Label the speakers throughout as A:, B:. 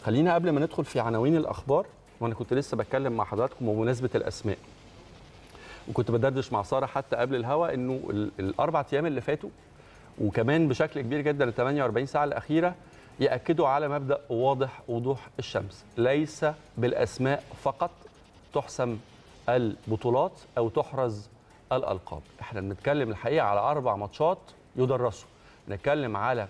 A: خلينا قبل ما ندخل في عناوين الاخبار وانا كنت لسه بتكلم مع حضراتكم بمناسبه الاسماء وكنت بدردش مع ساره حتى قبل الهوا انه ال- الاربع ايام اللي فاتوا وكمان بشكل كبير جدا ال 48 ساعه الاخيره ياكدوا على مبدا واضح وضوح الشمس ليس بالاسماء فقط تحسم البطولات او تحرز الالقاب احنا بنتكلم الحقيقه على اربع ماتشات يدرسوا نتكلم على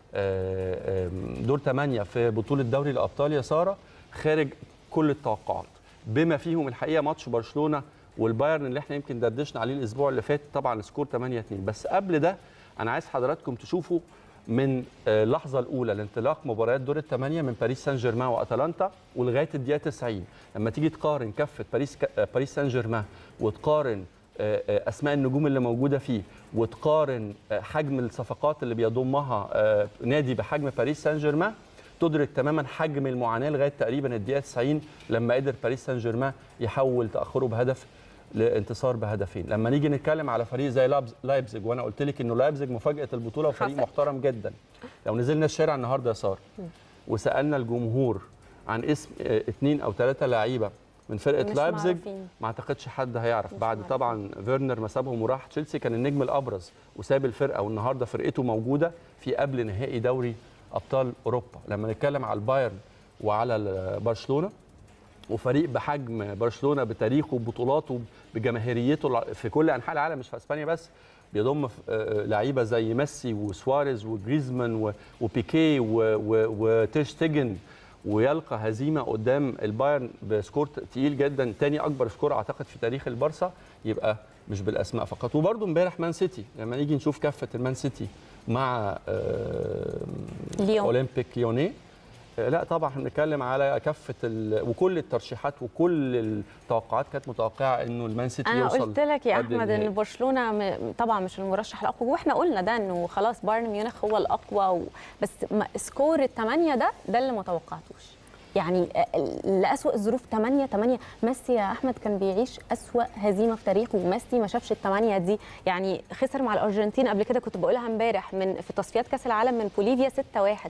A: آه، آم، دور 8 في بطوله دوري الابطال يا ساره خارج كل التوقعات بما فيهم الحقيقه ماتش برشلونه والبايرن اللي احنا يمكن دردشنا عليه الاسبوع اللي فات طبعا سكور 8 2 بس قبل ده انا عايز حضراتكم تشوفوا من آه، اللحظه الاولى لانطلاق مباريات دور الثمانيه من باريس سان جيرمان واتلانتا ولغايه الدقيقه 90 لما تيجي تقارن كفه باريس آه، باريس سان جيرمان وتقارن آه، آه، اسماء النجوم اللي موجوده فيه وتقارن آه، حجم الصفقات اللي بيضمها آه، نادي بحجم باريس سان جيرمان تدرك تماما حجم المعاناه لغايه تقريبا الدقيقه 90 لما قدر باريس سان جيرمان يحول تاخره بهدف لانتصار بهدفين لما نيجي نتكلم على فريق زي لابز- لايبزيج وانا قلت لك انه لايبزيج مفاجاه البطوله وفريق
B: حصل.
A: محترم جدا لو نزلنا الشارع النهارده يا ساره وسالنا الجمهور عن اسم آه، اثنين او ثلاثه لعيبه من فرقه
B: مش
A: لايبزيج
B: معروفين.
A: ما اعتقدش حد هيعرف
B: مش
A: بعد
B: معروف.
A: طبعا فيرنر ما سابهم وراح تشيلسي كان النجم الابرز وساب الفرقه والنهارده فرقته موجوده في قبل نهائي دوري ابطال اوروبا لما نتكلم على البايرن وعلى ال- برشلونه وفريق بحجم برشلونه بتاريخه وبطولاته بجماهيريته الع- في كل انحاء العالم مش في اسبانيا بس بيضم ف- آه، لعيبه زي ميسي وسواريز وجريزمان و- وبيكي و- و- وتيرشتيجن ويلقى هزيمه قدام البايرن بسكور تقيل جدا تاني اكبر سكور اعتقد في تاريخ البارسا يبقى مش بالاسماء فقط وبرده امبارح مان سيتي لما نيجي نشوف كفه المان سيتي مع آه،
B: ليون.
A: اولمبيك ليونيه آه، لا طبعا احنا بنتكلم على كافه ال... وكل الترشيحات وكل التوقعات كانت متوقعه انه المان سيتي
B: انا
A: يوصل
B: قلت لك يا
A: قبل
B: احمد
A: النهائي.
B: ان برشلونه م- طبعا مش المرشح الاقوى واحنا قلنا ده انه خلاص بايرن ميونخ هو الاقوى و... بس ما- سكور الثمانيه ده ده اللي ما توقعتوش يعني لأسوأ الظروف 8 8 ميسي يا احمد كان بيعيش أسوأ هزيمه في تاريخه وميسي ما شافش الثمانيه دي يعني خسر مع الارجنتين قبل كده كنت بقولها امبارح من في تصفيات كاس العالم من بوليفيا 6 1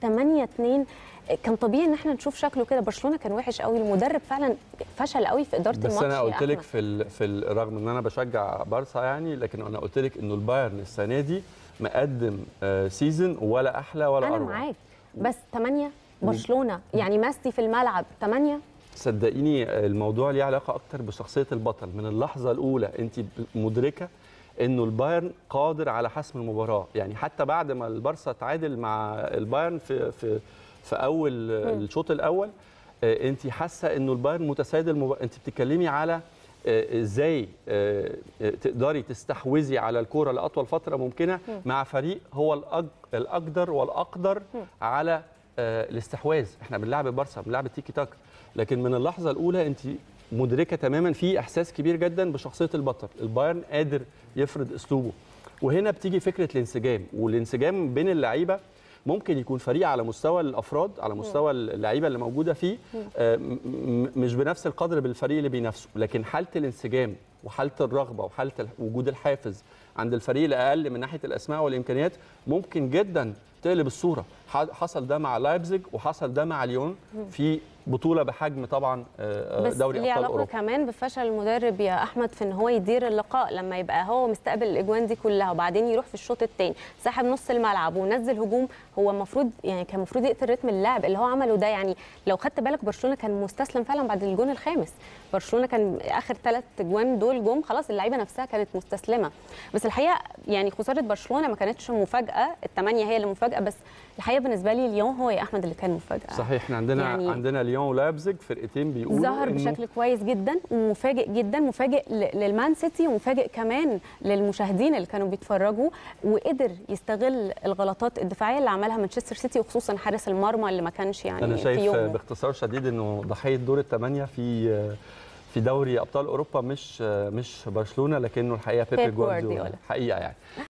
B: 8 2 كان طبيعي ان احنا نشوف شكله كده برشلونه كان وحش قوي المدرب فعلا فشل قوي في اداره
A: بس
B: الماتش
A: انا
B: يا
A: قلت لك
B: أحمد.
A: في ال... في ال- رغم ان انا بشجع بارسا يعني لكن انا قلت لك انه البايرن السنه دي مقدم آه، سيزون ولا احلى ولا
B: انا
A: اروع
B: معاك بس 8 برشلونه يعني ميسي في الملعب 8
A: صدقيني الموضوع ليه علاقه اكتر بشخصيه البطل من اللحظه الاولى انت مدركه انه البايرن قادر على حسم المباراه يعني حتى بعد ما البارسا تعادل مع البايرن في في في اول الشوط الاول آه، انت حاسه انه البايرن متسيد المباراه انت بتتكلمي على آه، ازاي آه، آه، تقدري تستحوذي على الكوره لاطول فتره ممكنه مع فريق هو الأج- الاقدر والاقدر على آه، الاستحواذ احنا بنلعب البارسا بنلعب التيكي تاك لكن من اللحظه الاولى انت مدركه تماما في احساس كبير جدا بشخصيه البطل البايرن قادر يفرض اسلوبه وهنا بتيجي فكره الانسجام والانسجام بين اللعيبه ممكن يكون فريق على مستوى الافراد على مستوى اللعيبه اللي موجوده فيه آه، م- م- مش بنفس القدر بالفريق اللي بينافسه لكن حاله الانسجام وحاله الرغبه وحاله ال- وجود الحافز عند الفريق الاقل من ناحيه الاسماء والامكانيات ممكن جدا تقلب الصوره ح- حصل ده مع لايبزيج وحصل ده مع ليون في بطوله بحجم طبعا آه،
B: بس
A: دوري
B: ليه
A: ابطال
B: علاقه
A: اوروبا
B: كمان بفشل المدرب يا احمد في ان هو يدير اللقاء لما يبقى هو مستقبل الاجوان دي كلها وبعدين يروح في الشوط الثاني سحب نص الملعب ونزل هجوم هو المفروض يعني كان المفروض يقتل رتم اللعب اللي هو عمله ده يعني لو خدت بالك برشلونه كان مستسلم فعلا بعد الجون الخامس برشلونه كان اخر ثلاث اجوان دول جم خلاص اللعيبه نفسها كانت مستسلمه بس الحقيقه يعني خساره برشلونه ما كانتش مفاجاه الثمانيه هي اللي مفاجاه بس الحقيقه بالنسبه لي ليون هو يا احمد اللي كان مفاجاه
A: صحيح احنا عندنا
B: يعني-
A: يعني عندنا ليون ولايبزيج فرقتين بيقولوا
B: ظهر
A: إنه
B: بشكل كويس جدا ومفاجئ جدا مفاجئ ل- للمان سيتي ومفاجئ كمان للمشاهدين اللي كانوا بيتفرجوا وقدر يستغل الغلطات الدفاعيه اللي عملها مانشستر سيتي وخصوصا حارس المرمى اللي ما كانش يعني
A: انا
B: في
A: شايف
B: يومه
A: باختصار شديد انه ضحيه دور الثمانيه في في دوري ابطال اوروبا مش مش برشلونه لكنه الحقيقه بيب
B: بيب
A: جوارديولا
B: جوارديولا.
A: حقيقه يعني